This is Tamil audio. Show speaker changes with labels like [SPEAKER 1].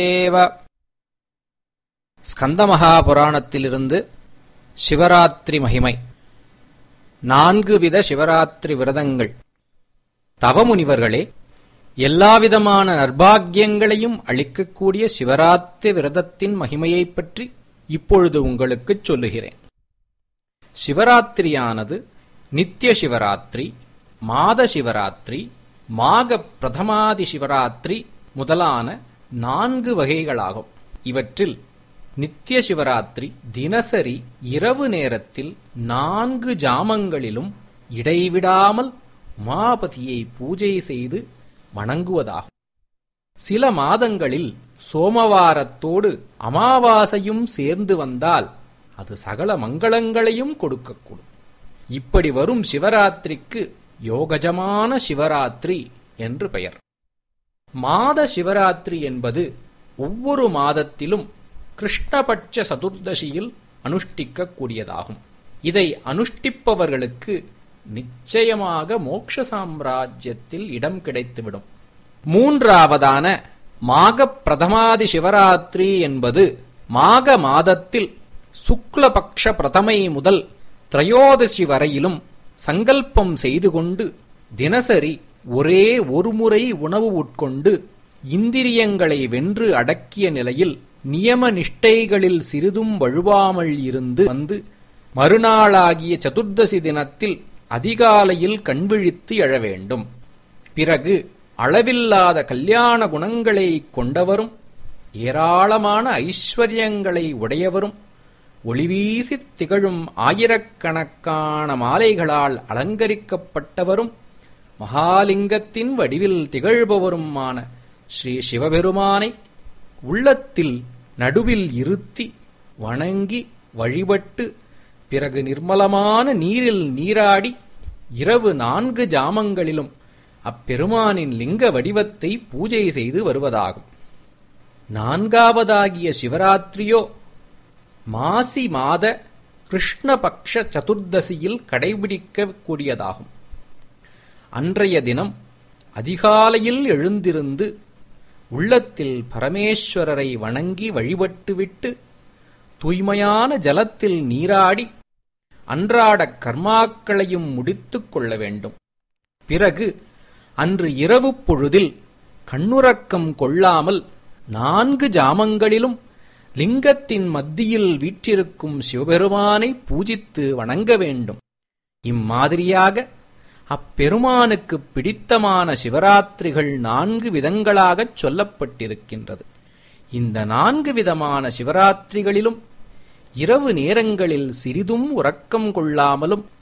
[SPEAKER 1] ஏவ ஸ்கந்தமகா புராணத்திலிருந்து சிவராத்திரி மகிமை நான்கு வித சிவராத்திரி விரதங்கள் தவமுனிவர்களே எல்லாவிதமான நர்பாக்கியங்களையும் அளிக்கக்கூடிய சிவராத்திரி விரதத்தின் மகிமையைப் பற்றி இப்பொழுது உங்களுக்குச் சொல்லுகிறேன் சிவராத்திரியானது நித்திய சிவராத்திரி மாத சிவராத்திரி மாக பிரதமாதி சிவராத்திரி முதலான நான்கு வகைகளாகும் இவற்றில் நித்திய சிவராத்திரி தினசரி இரவு நேரத்தில் நான்கு ஜாமங்களிலும் இடைவிடாமல் உமாபதியை பூஜை செய்து வணங்குவதாகும் சில மாதங்களில் சோமவாரத்தோடு அமாவாசையும் சேர்ந்து வந்தால் அது சகல மங்களங்களையும் கொடுக்கக்கூடும் இப்படி வரும் சிவராத்திரிக்கு யோகஜமான சிவராத்திரி என்று பெயர் மாத சிவராத்திரி என்பது ஒவ்வொரு மாதத்திலும் கிருஷ்ணபட்ச சதுர்தசியில் அனுஷ்டிக்கக்கூடியதாகும் இதை அனுஷ்டிப்பவர்களுக்கு நிச்சயமாக மோக்ஷ சாம்ராஜ்யத்தில் இடம் கிடைத்துவிடும் மூன்றாவதான மாக பிரதமாதி சிவராத்திரி என்பது மாக மாதத்தில் சுக்லபக்ஷ பிரதமை முதல் திரையோதசி வரையிலும் சங்கல்பம் செய்து கொண்டு தினசரி ஒரே ஒருமுறை உணவு உட்கொண்டு இந்திரியங்களை வென்று அடக்கிய நிலையில் நியம நிஷ்டைகளில் சிறிதும் வழுவாமல் இருந்து வந்து மறுநாளாகிய சதுர்தசி தினத்தில் அதிகாலையில் கண்விழித்து எழ வேண்டும் பிறகு அளவில்லாத கல்யாண குணங்களை கொண்டவரும் ஏராளமான ஐஸ்வர்யங்களை உடையவரும் ஒளிவீசித் திகழும் ஆயிரக்கணக்கான மாலைகளால் அலங்கரிக்கப்பட்டவரும் மகாலிங்கத்தின் வடிவில் திகழ்பவருமான ஸ்ரீ சிவபெருமானை உள்ளத்தில் நடுவில் இருத்தி வணங்கி வழிபட்டு பிறகு நிர்மலமான நீரில் நீராடி இரவு நான்கு ஜாமங்களிலும் அப்பெருமானின் லிங்க வடிவத்தை பூஜை செய்து வருவதாகும் நான்காவதாகிய சிவராத்திரியோ மாசி மாத கிருஷ்ணபக்ஷ சதுர்தசியில் கடைபிடிக்க கூடியதாகும் அன்றைய தினம் அதிகாலையில் எழுந்திருந்து உள்ளத்தில் பரமேஸ்வரரை வணங்கி வழிபட்டுவிட்டு தூய்மையான ஜலத்தில் நீராடி அன்றாடக் கர்மாக்களையும் முடித்துக் கொள்ள வேண்டும் பிறகு அன்று இரவு பொழுதில் கண்ணுறக்கம் கொள்ளாமல் நான்கு ஜாமங்களிலும் லிங்கத்தின் மத்தியில் வீற்றிருக்கும் சிவபெருமானை பூஜித்து வணங்க வேண்டும் இம்மாதிரியாக அப்பெருமானுக்கு பிடித்தமான சிவராத்திரிகள் நான்கு விதங்களாகச் சொல்லப்பட்டிருக்கின்றது இந்த நான்கு விதமான சிவராத்திரிகளிலும் இரவு நேரங்களில் சிறிதும் உறக்கம் கொள்ளாமலும்